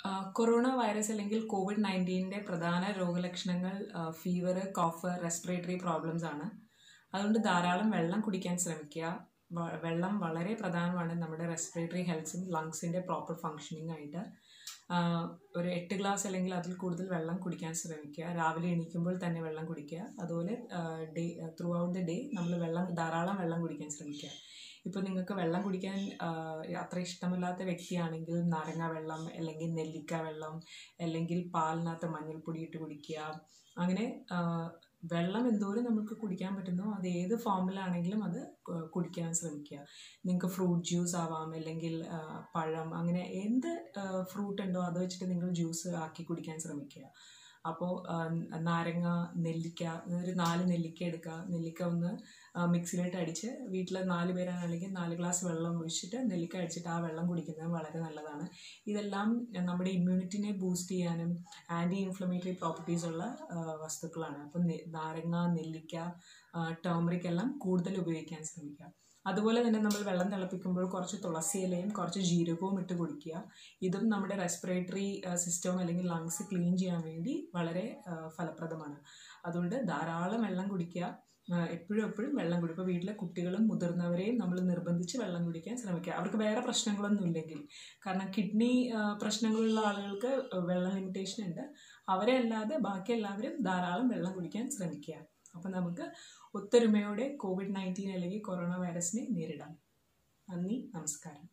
corona virus അല്ലെങ്കിൽ covid നയൻറ്റീൻ്റെ പ്രധാന രോഗലക്ഷണങ്ങൾ ഫീവർ കോഫ് റെസ്പിറേറ്ററി പ്രോബ്ലംസ് ആണ് അതുകൊണ്ട് ധാരാളം വെള്ളം കുടിക്കാൻ ശ്രമിക്കുക വ- വെള്ളം വളരെ പ്രധാനമാണ് നമ്മുടെ റെസ്പിറേറ്ററി ഹെൽത്തും ലങ്സിൻ്റെ പ്രോപ്പർ ഫങ്ഷനിങ് ആയിട്ട് ആ, ഒരു എട്ട് ഗ്ലാസ് അല്ലെങ്കിൽ അതിൽ കൂടുതൽ വെള്ളം കുടിക്കാൻ ശ്രമിക്കുക രാവിലെ എണീക്കുമ്പോൾ തന്നെ വെള്ളം കുടിക്കുക അതുപോലെ day throughout the day നമ്മൾ വെള്ളം ധാരാളം വെള്ളം കുടിക്കാൻ ശ്രമിക്കുക ഇപ്പോൾ നിങ്ങൾക്ക് വെള്ളം കുടിക്കാൻ ആ, അത്ര ഇഷ്ടമില്ലാത്ത വ്യക്തിയാണെങ്കിൽ നാരങ്ങ വെള്ളം അല്ലെങ്കിൽ നെല്ലിക്ക വെള്ളം അല്ലെങ്കിൽ പാലിനകത്ത് മഞ്ഞൾപ്പൊടി ഇട്ട് കുടിക്കുക അങ്ങനെ ആ, വെള്ളം എന്തോരം നമുക്ക് കുടിക്കാൻ പറ്റുന്നോ അത് ഏത് ഫോമിലാണെങ്കിലും അത് കു- കുടിക്കാൻ ശ്രമിക്കുക നിങ്ങൾക്ക് ഫ്രൂട്ട് ജ്യൂസ് ആവാം അല്ലെങ്കിൽ ആ, പഴം അങ്ങനെ എന്ത് ഫ്രൂട്ട് ഉണ്ടോ അത് വെച്ചിട്ട് നിങ്ങൾ ജ്യൂസ് ആക്കി കുടിക്കാൻ ശ്രമിക്കുക അപ്പോൾ നാരങ്ങ നെല്ലിക്ക ഒരു നാല് നെല്ലിക്ക എടുക്കുക നെല്ലിക്ക ഒന്ന് ആ, മിക്സിയിലിട്ട് അടിച്ച് വീട്ടിൽ നാല് പേരാണെങ്കിൽ നാല് ഗ്ലാസ് വെള്ളം ഒഴിച്ചിട്ട് നെല്ലിക്ക അടിച്ചിട്ട് ആ വെള്ളം കുടിക്കുന്നത് വളരെ നല്ലതാണ് ഇതെല്ലാം നമ്മുടെ ഇമ്മ്യൂണിറ്റിനെ ബൂസ്റ്റ് ചെയ്യാനും ആൻറ്റി ഇൻഫ്ലമേറ്ററി പ്രോപ്പർട്ടീസ് ഉള്ള ആ, വസ്തുക്കളാണ് അപ്പം നെ- നാരങ്ങ നെല്ലിക്ക ടേമറിക് എല്ലാം കൂടുതൽ ഉപയോഗിക്കാൻ ശ്രമിക്കുക അതുപോലെ തന്നെ നമ്മൾ വെള്ളം തിളപ്പിക്കുമ്പോൾ കുറച്ച് തുളസി ഇലയും കുറച്ച് ജീരകവും ഇട്ട് കുടിക്കുക ഇതും നമ്മുടെ റെസ്പിറേറ്ററി സിസ്റ്റം അല്ലെങ്കിൽ ലങ്സ് ക്ലീൻ ചെയ്യാൻ വേണ്ടി വളരെ ആ, ഫലപ്രദമാണ് അതുകൊണ്ട് ധാരാളം വെള്ളം കുടിക്കുക ആ, എപ്പോഴും എപ്പോഴും വെള്ളം കുടിക്കുക ഇപ്പോൾ വീട്ടിലെ കുട്ടികളും മുതിർന്നവരെയും നമ്മൾ നിർബന്ധിച്ച് വെള്ളം കുടിക്കാൻ ശ്രമിക്കുക അവർക്ക് വേറെ പ്രശ്നങ്ങളൊന്നും ഇല്ലെങ്കിൽ കാരണം കിഡ്നി പ്രശ്നങ്ങളുള്ള ആളുകൾക്ക് വെള്ളം ലിമിറ്റേഷൻ ഉണ്ട് അവരെ അല്ലാതെ ബാക്കി എല്ലാവരും ധാരാളം വെള്ളം കുടിക്കാൻ ശ്രമിക്കുക അപ്പം നമുക്ക് ഒത്തൊരുമയോടെ കോവിഡ് നയൻറ്റീൻ അല്ലെങ്കിൽ കൊറോണ വൈറസിനെ നേരിടാം നന്ദി നമസ്കാരം